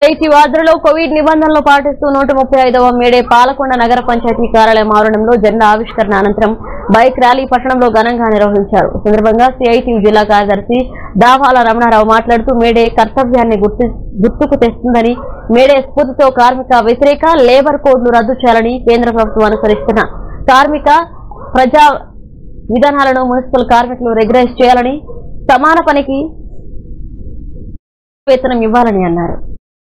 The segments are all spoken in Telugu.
ఐటీ ఆధ్వర్యంలో కోవిడ్ నిబంధనలు పాటిస్తూ నూట ముప్పై ఐదవ మేడే పాలకొండ నగర పంచాయతీ కార్యాలయం ఆవరణంలో జెండా ఆవిష్కరణ అనంతరం బైక్ ర్యాలీ పట్టణంలో ఘనంగా నిర్వహించారు ఈ సందర్భంగా సిఐటి జిల్లా కార్యదర్శి దావాల రమణారావు మాట్లాడుతూ మేడే కర్తవ్యాన్ని గుర్తు గుర్తుకు తెస్తుందని మేడే స్ఫూర్తితో కార్మిక వ్యతిరేక లేబర్ కోడ్లు రద్దు చేయాలని కేంద్ర ప్రభుత్వం అనుసరిస్తున్న కార్మిక ప్రజా విధానాలను మున్సిపల్ కార్మికులు రెగ్యులైజ్ చేయాలని సమాన పనికి వేతనం ఇవ్వాలని అన్నారు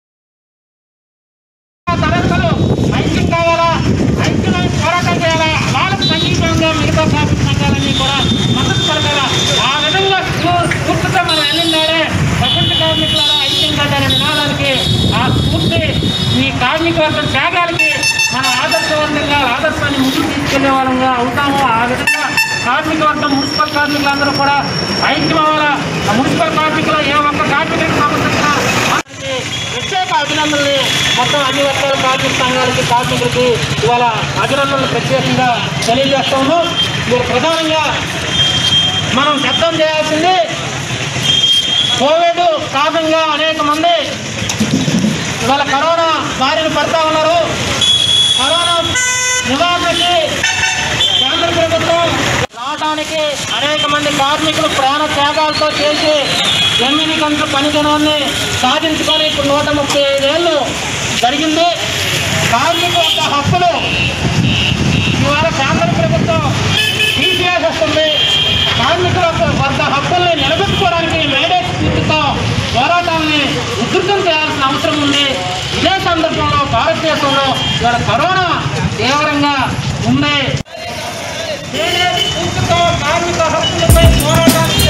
తరగతులు ఐక్యం కావాలా ఐక్యమైన పోరాటం చేయాలా వాళ్ళకు సంఘీభావంగా మిగతా కార్మిక సంఘాలన్నీ కూడా మద్దతు పలకాలా ఆ విధంగా స్ఫూ- స్ఫూర్తితో మనం వెళ్ళిందాడే ప్రపంచ కార్మికులారా ఐక్యం కట్టాలనే నినాదానికి ఆ స్ఫూర్తి ఈ కార్మిక వర్గం త్యాగాలకి మన ఆదర్శవంతంగా ఆదర్శాన్ని ముందుకు తీసుకెళ్లే వాళ్ళంగా అవుతాము ఆ విధంగా కార్మిక వర్గం మున్సిపల్ కార్మికులందరూ కూడా ఐక్యం అవ్వాలా ఆ మున్సిపల్ కార్మికులు ఏ ఒక్క కార్మికుడికి సమస్య వారికి ప్రత్యేక అభినందనలు మొత్తం అన్ని వర్గాల కార్మిక సంఘాలకి కార్మికులకి ఇవాళ అభినందనలు ప్రత్యేకంగా తెలియజేస్తాము మీరు ప్రధానంగా మనం సిద్ధం చేయాల్సింది కోవిడ్ కారణంగా అనేక మంది ఇవాళ కరోనా బారిన పడతా ఉన్నారు కరోనా నివారణకి కేంద్ర ప్రభుత్వం రావడానికి అనేక మంది కార్మికులు ప్రాణ త్యాగాలతో చేసి ఎనిమిది గంటల పనిదినాన్ని సాధించుకొని ఇప్పుడు నూట ముప్పై ఐదేళ్ళు జరిగింది కార్మికుల యొక్క హక్కులు ఇవాళ కేంద్ర ప్రభుత్వం తీసివేసేస్తుంది కార్మికుల యొక్క వర్గ హక్కుల్ని నిలబెట్టుకోవడానికి మేడే స్ఫూర్తితో పోరాటాన్ని ఉధృతం చేయాల్సిన అవసరం ఉంది ఇదే సందర్భంలో భారతదేశంలో ఇవాళ కరోనా తీవ్రంగా ఉంది మేడే స్ఫూర్తితో కార్మిక హక్కులపై పోరాటానికి